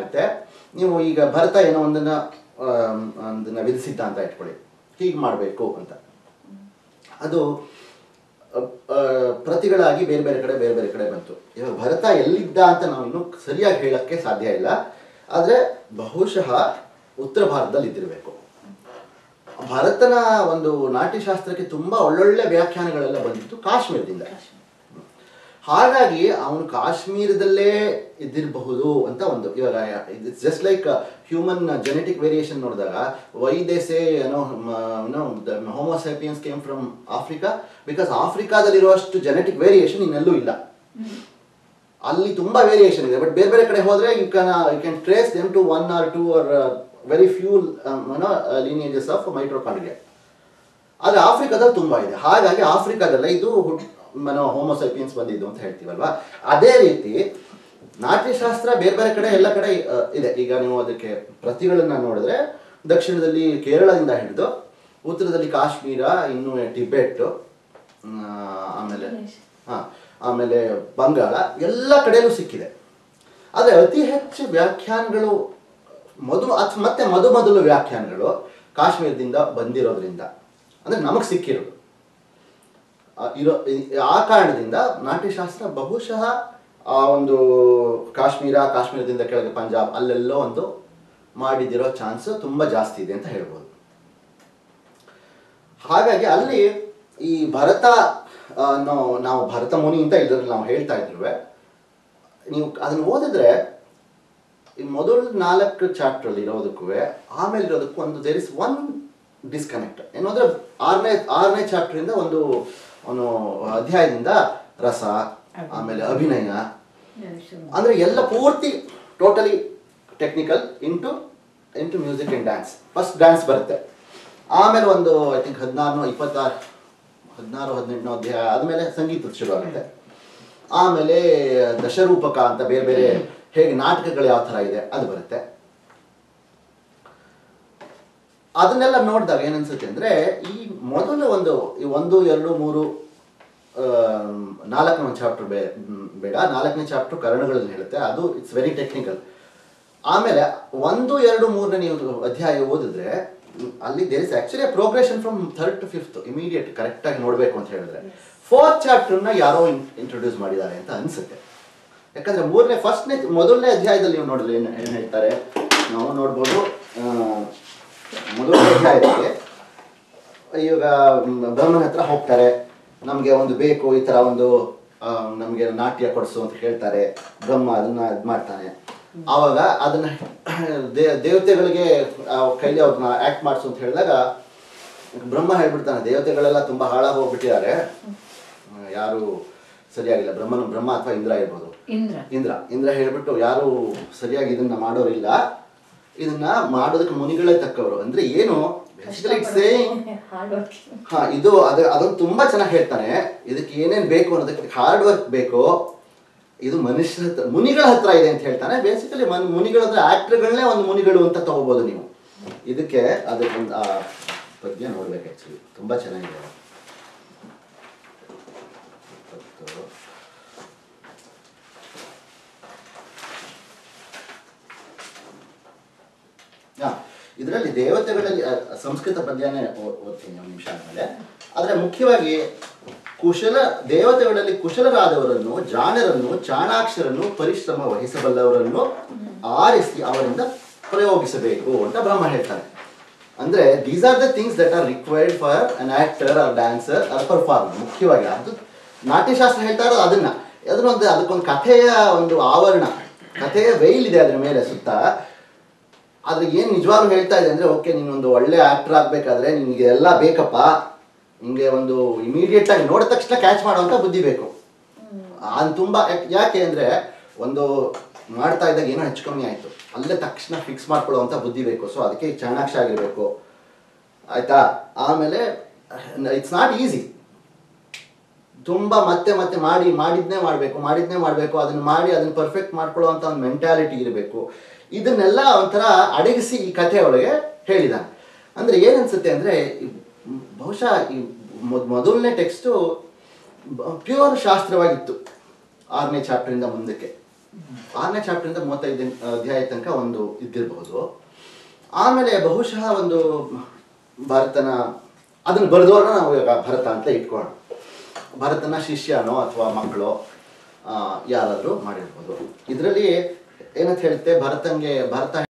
ಏನಾಗುತ್ತೆ ನೀವು ಈಗ ಭರತ ಏನೋ ಒಂದನ್ನ ಆಮ್, ಒಂದನ್ನ ವಿಧಿಸಿದ್ದ ಅಂತ ಇಟ್ಕೊಳ್ಳಿ ಹೀಗೆ ಮಾಡಬೇಕು ಅಂತ ಅದು ಅ, ಆ, ಪ್ರತಿಗಳಾಗಿ ಬೇರೆ ಬೇರೆ ಕಡೆ ಬೇರೆ ಬೇರೆ ಕಡೆ ಬಂತು ಇವಾಗ ಭರತ ಎಲ್ಲಿದ್ದ ಅಂತ ನಾವು ಇನ್ನೂ ಸರಿಯಾಗಿ ಹೇಳಕ್ಕೆ ಸಾಧ್ಯ ಇಲ್ಲ ಆದರೆ ಬಹುಶಃ ಉತ್ತರ ಭಾರತದಲ್ಲಿ ಇದ್ದಿರಬೇಕು ಭರತನ ಒಂದು ನಾಟ್ಯಶಾಸ್ತ್ರಕ್ಕೆ ತುಂಬಾ ಒಳ್ಳೊಳ್ಳೆ ವ್ಯಾಖ್ಯಾನಗಳೆಲ್ಲ ಬಂದಿತ್ತು ಕಾಶ್ಮೀರದಿಂದ ಹಾಗಾಗಿ ಅವನು ಕಾಶ್ಮೀರದಲ್ಲೇ ಇದ್ದಿರಬಹುದು ಅಂತ ಒಂದು ಇವಾಗ it's just like human genetic variation ನೋಡಿದಾಗ ವೈ ದೇ ಸೇ ಏನೋ no homo sapiens came from Africa because ಆಫ್ರಿಕಾದಲ್ಲಿರುವಷ್ಟು ಜೆನೆಟಿಕ್ ವೇರಿಯೇಷನ್ ಇನ್ನೆಲ್ಲೂ ಇಲ್ಲ ಅಲ್ಲಿ ತುಂಬಾ ವೇರಿಯೇಷನ್ ಇದೆ ಬಟ್ ಬೇರೆ ಬೇರೆ ಕಡೆ ಹೋದ್ರೆ you can you can trace them to one or two or very few lineages of mitochondria ಆದರೆ ಆಫ್ರಿಕಾದಲ್ಲಿ ತುಂಬಾ ಇದೆ ಹಾಗಾಗಿ ಆಫ್ರಿಕಾದಲ್ಲೇ ಇದು ಮನೋ ಹೋಮೋಸೈಪಿಯನ್ಸ್ ಬಂದಿದ್ದು ಅಂತ ಹೇಳ್ತೀವಲ್ವಾ ಅದೇ ರೀತಿ ನಾಟ್ಯಶಾಸ್ತ್ರ ಬೇರೆ ಬೇರೆ ಕಡೆ ಎಲ್ಲ ಕಡೆ ಆ, ಇದೆ ಈಗ ನೀವು ಅದಕ್ಕೆ ಪ್ರತಿಗಳನ್ನ ನೋಡಿದ್ರೆ ದಕ್ಷಿಣದಲ್ಲಿ ಕೇರಳದಿಂದ ಹಿಡಿದು ಉತ್ತರದಲ್ಲಿ ಕಾಶ್ಮೀರ ಇನ್ನು ಟಿಬೆಟ್ ಆ, ಆಮೇಲೆ ಹಾ ಆಮೇಲೆ ಬಂಗಾಳ ಎಲ್ಲ ಕಡೆಯಲ್ಲೂ ಸಿಕ್ಕಿದೆ ಆದರೆ ಅತಿ ಹೆಚ್ಚು ವ್ಯಾಖ್ಯಾನಗಳು ಮೊದಲು ಅತ್ ಮತ್ತೆ ಮೊದ ಮೊದಲು ವ್ಯಾಖ್ಯಾನಗಳು ಕಾಶ್ಮೀರದಿಂದ ಬಂದಿರೋದ್ರಿಂದ ಅಂದರೆ ನಮಗೆ ಸಿಕ್ಕಿರೋದು ಆ, ಇರೋ ಈ- ಆ ಕಾರಣದಿಂದ ನಾಟ್ಯಶಾಸ್ತ್ರ ಬಹುಶಃ ಆ ಒಂದು ಕಾಶ್ಮೀರ ಕಾಶ್ಮೀರದಿಂದ ಕೆಳಗೆ ಪಂಜಾಬ್ ಅಲ್ಲೆಲ್ಲೋ ಒಂದು ಮಾಡಿದಿರೋ ಚಾನ್ಸ್ ತುಂಬ ಜಾಸ್ತಿ ಇದೆ ಅಂತ ಹೇಳ್ಬೋದು ಹಾಗಾಗಿ ಅಲ್ಲಿ ಈ ಭರತ ಆ, ನಾವು ನಾವು ಭರತ ಮುನಿ ಅಂತ ಇದ್ರಲ್ಲಿ ನಾವು ಹೇಳ್ತಾ ಇದ್ರುವೆ ನೀವು ಅದನ್ನು ಓದಿದ್ರೆ ಈ ಮೊದಲು ನಾಲ್ಕು ಚಾಪ್ಟರ್ ಇರೋದಕ್ಕೂ ಆಮೇಲೆ ಇರೋದಕ್ಕೂ ಒಂದು ದೇರ್ ಇಸ್ ಒನ್ ಡಿಸ್ಕನೆಕ್ಟ್ ಏನು ಅಂದ್ರೆ ಆರನೇ ಆರನೇ ಚಾಪ್ಟರ್ ಇಂದ ಒಂದು ಅವನು ಅಧ್ಯಾಯದಿಂದ ರಸ ಆಮೇಲೆ ಅಭಿನಯ ಅಂದ್ರೆ ಎಲ್ಲ ಪೂರ್ತಿ totally technical into into music and dance first dance ಬರುತ್ತೆ ಆಮೇಲೆ ಒಂದು ಐ ಥಿಂಕ್ ಹದಿನಾರು ಇಪ್ಪತ್ತಾರು ಹದಿನಾರು ಹದಿನೆಂಟನೇ ಅಧ್ಯಾಯ ಆದಮೇಲೆ ಸಂಗೀತ ಶುರು ಆಗುತ್ತೆ ಆಮೇಲೆ ದಶರೂಪಕ ಅಂತ ಬೇರೆ ಬೇರೆ ಹೇಗೆ ನಾಟಕಗಳು ಯಾವ ಥರ ಇದೆ ಅದು ಬರುತ್ತೆ ಅದನ್ನೆಲ್ಲ ನೋಡಿದಾಗ ಏನನ್ಸುತ್ತೆ ಅಂದರೆ ಈ ಮೊದಲು ಒಂದು ಈ ಒಂದು ಎರಡು ಮೂರು ಆಮ್, ನಾಲ್ಕನೇ ಒಂದು ಚಾಪ್ಟರ್ ಬೇ ಮ್, ಬೇಡ ನಾಲ್ಕನೇ ಚಾಪ್ಟರ್ ಕರ್ಣಗಳಲ್ಲಿ ಹೇಳುತ್ತೆ ಅದು ಇಟ್ಸ್ ವೆರಿ ಟೆಕ್ನಿಕಲ್ ಆಮೇಲೆ ಒಂದು ಎರಡು ಮೂರನೇ ನೀವು ಅಧ್ಯಾಯ ಓದಿದ್ರೆ ಮ್, ಅಲ್ಲಿ there is actually progression from third to fifth immediate ಕರೆಕ್ಟಾಗಿ ನೋಡಬೇಕು ಅಂತ ಹೇಳಿದ್ರೆ ಫೋರ್ತ್ ಚಾಪ್ಟರ್ನ ಯಾರೋ ಇಂಟ್ರೊಡ್ಯೂಸ್ ಮಾಡಿದ್ದಾರೆ ಅಂತ ಅನ್ಸುತ್ತೆ ಯಾಕಂದ್ರೆ ಮೂರನೇ ಫಸ್ಟ್ನೇ ಮೊದಲನೇ ಅಧ್ಯಾಯದಲ್ಲಿ ನೀವು ನೋಡಿದ್ರೆ ಏನು ಏನು ಹೇಳ್ತಾರೆ ನಾವು ನೋಡ್ಬೋದು ಆ, ಮೊದಲನೇ ಅಧ್ಯಾಯದಲ್ಲಿ ಇವಾಗ ಮ್, ಬ್ರಹ್ಮನ ಹತ್ರ ಹೋಗ್ತಾರೆ ನಮಗೆ ಒಂದು ಬೇಕು ಈ ಥರ ಒಂದು ನಮಗೆ ನಾಟ್ಯ ಕೊಡಿಸು ಅಂತ ಹೇಳ್ತಾರೆ ಬ್ರಹ್ಮ ಅದನ್ನ ಇದು ಮಾಡ್ತಾನೆ ಆವಾಗ ಅದನ್ನ ದೇ ದೇವತೆಗಳಿಗೆ ಆ ಕೈಲಿ ಅವ್ರನ್ನ ಆ್ಯಕ್ಟ್ ಮಾಡಿಸು ಅಂತ ಹೇಳಿದಾಗ ಬ್ರಹ್ಮ ಹೇಳ್ಬಿಡ್ತಾನೆ ದೇವತೆಗಳೆಲ್ಲ ತುಂಬ ಹಾಳಾಗಿ ಹೋಗ್ಬಿಟ್ಟಿದ್ದಾರೆ ಆ, ಯಾರು ಸರಿಯಾಗಿಲ್ಲ ಬ್ರಹ್ಮನು ಬ್ರಹ್ಮ ಅಥವಾ ಇಂದ್ರ ಇರ್ಬೋದು ಇಂದ್ರ ಇಂದ್ರ ಇಂದ್ರ ಹೇಳ್ಬಿಟ್ಟು ಯಾರು ಸರಿಯಾಗಿ ಇದನ್ನ ಮಾಡೋರಿಲ್ಲ ಇದನ್ನ ಮಾಡೋದಕ್ಕೆ ಮುನಿಗಳೇ ತಕ್ಕವರು ಅಂದ್ರೆ ಏನು basically it's saying hard work ಹಾ ಇದು ಅದ ಅದನ್ನು ತುಂಬಾ ಚೆನ್ನಾಗಿ ಹೇಳ್ತಾನೆ ಇದಕ್ಕೆ ಏನೇನ್ ಬೇಕು ಅನ್ನೋದಕ್ಕೆ ಹಾರ್ಡ್ ವರ್ಕ್ ಬೇಕು ಇದು ಮನುಷ್ಯರ ಹತ್ರ ಮುನಿಗಳ ಹತ್ರ ಇದೆ ಅಂತ ಹೇಳ್ತಾನೆ ಬೇಸಿಕಲಿ ಮನ್ ಮುನಿಗಳ ಹತ್ರ ಆಕ್ಟರ್ಗಳನ್ನೇ ಒಂದು ಮುನಿಗಳು ಅಂತ ತಗೋಬಹುದು ನೀವು ಇದಕ್ಕೆ ಅದಕ್ಕೆ ಒಂದು ಆ ಪದ್ಯ ನೋಡ್ಬೇಕು ಆಕ್ಚುಲಿ ತುಂಬಾ ಚೆನ್ನಾಗಿದೆ ಇಪ್ಪತ್ತು. ಹಾ, ಇದರಲ್ಲಿ ದೇವತೆಗಳಲ್ಲಿ ಅ, ಸಂಸ್ಕೃತ ಪದ್ಯನೇ ಓ- ಓದ್ತೀನಿ ಒಂದು ನಿಮಿಷ ಆದಮೇಲೆ ಆದರೆ ಮುಖ್ಯವಾಗಿ ಕುಶಲ ದೇವತೆಗಳಲ್ಲಿ ಕುಶಲರಾದವರನ್ನು ಜಾಣರನ್ನು ಚಾಣಾಕ್ಷರನ್ನು ಪರಿಶ್ರಮ ವಹಿಸಬಲ್ಲವರನ್ನು ಆರಿಸಿ ಅವರಿಂದ ಪ್ರಯೋಗಿಸಬೇಕು ಅಂತ ಬ್ರಹ್ಮ ಹೇಳ್ತಾನೆ ಅಂದ್ರೆ these are the things that are required for an actor or dancer or performer ಮುಖ್ಯವಾಗಿ ಅದು ನಾಟ್ಯಶಾಸ್ತ್ರ ಹೇಳ್ತಾ ಇರೋದು ಅದನ್ನ ಅದನ್ನೊಂದು ಅದಕ್ಕೊಂದು ಕಥೆಯ ಒಂದು ಆವರಣ ಕಥೆಯ ವೆಯ್ಲ್ ಇದೆ ಅದ್ರ ಮೇಲೆ ಸುತ್ತ ಆದ್ರೆ ಏನ್ ನಿಜವಾಗ್ಲೂ ಹೇಳ್ತಾ ಇದೆ ಅಂದ್ರೆ ಓಕೆ ನೀನೊಂದು ಒಳ್ಳೆ ಆಕ್ಟರ್ ಆಗ್ಬೇಕಾದ್ರೆ ನಿನ್ಗೆ ಎಲ್ಲ ಬೇಕಪ್ಪ ನಿಂಗೆ ಒಂದು ಇಮಿಡಿಯೇಟ್ ಆಗಿ ನೋಡಿದ ತಕ್ಷಣ ಕ್ಯಾಚ್ ಮಾಡುವಂತ ಬುದ್ಧಿ ಬೇಕು ಅದು ತುಂಬಾ ಯಾಕ್- ಯಾಕೆ ಅಂದ್ರೆ ಒಂದು ಮಾಡ್ತಾ ಇದ್ದಾಗ ಏನೋ ಹೆಚ್ಚು ಕಮ್ಮಿ ಆಯ್ತು ಅಲ್ಲೇ ತಕ್ಷಣ ಫಿಕ್ಸ್ ಮಾಡ್ಕೊಳ್ಳುವಂತ ಬುದ್ಧಿ ಬೇಕು ಸೊ ಅದಕ್ಕೆ ಚಾಣಾಕ್ಷ ಆಗಿರ್ಬೇಕು ಆಯ್ತಾ ಆಮೇಲೆ ಇಟ್ಸ್ ನಾಟ್ ಈಸಿ ತುಂಬಾ ಮತ್ತೆ ಮತ್ತೆ ಮಾಡಿ ಮಾಡಿದ್ನೇ ಮಾಡಬೇಕು ಮಾಡಿದ್ನೇ ಮಾಡಬೇಕು ಅದನ್ನ ಮಾಡಿ ಅದನ್ನ ಪರ್ಫೆಕ್ಟ್ ಮಾಡ್ಕೊಳ್ಳುವಂತ ಒಂದು ಮೆಂಟ್ಯಾಲಿಟಿ ಇರಬೇಕು ಇದನ್ನೆಲ್ಲ ಒಂಥರ ಅಡಗಿಸಿ ಈ ಕಥೆ ಒಳಗೆ ಹೇಳಿದಾನೆ ಅಂದ್ರೆ ಏನನ್ಸುತ್ತೆ ಅಂದ್ರೆ ಈ ಬಹುಶಃ ಈ ಮೊದ್- ಮೊದಲನೇ ಟೆಕ್ಸ್ಟು ಪ್ಯೂರ್ ಶಾಸ್ತ್ರವಾಗಿತ್ತು ಆರನೇ ಚಾಪ್ಟರಿಂದ ಮುಂದಕ್ಕೆ ಆರನೇ ಚಾಪ್ಟರಿಂದ ಮೂವತ್ತೈದು ಅಧ್ಯಾಯ ತನಕ ಒಂದು ಇದ್ದಿರಬಹುದು ಆಮೇಲೆ ಬಹುಶಃ ಒಂದು ಭರತನ ಅದನ್ನು ಬರೆದವ್ರನ್ನ ನಾವು ಇವಾಗ ಭರತ ಅಂತ ಇಟ್ಕೊಳ್ಳೋಣ ಭರತನ ಶಿಷ್ಯನೋ ಅಥವಾ ಮಕ್ಕಳು ಯಾರಾದರೂ ಮಾಡಿರ್ಬೋದು ಇದರಲ್ಲಿ ಏನಂತ ಹೇಳುತ್ತೆ ಭರತಂಗೆ ಭರತ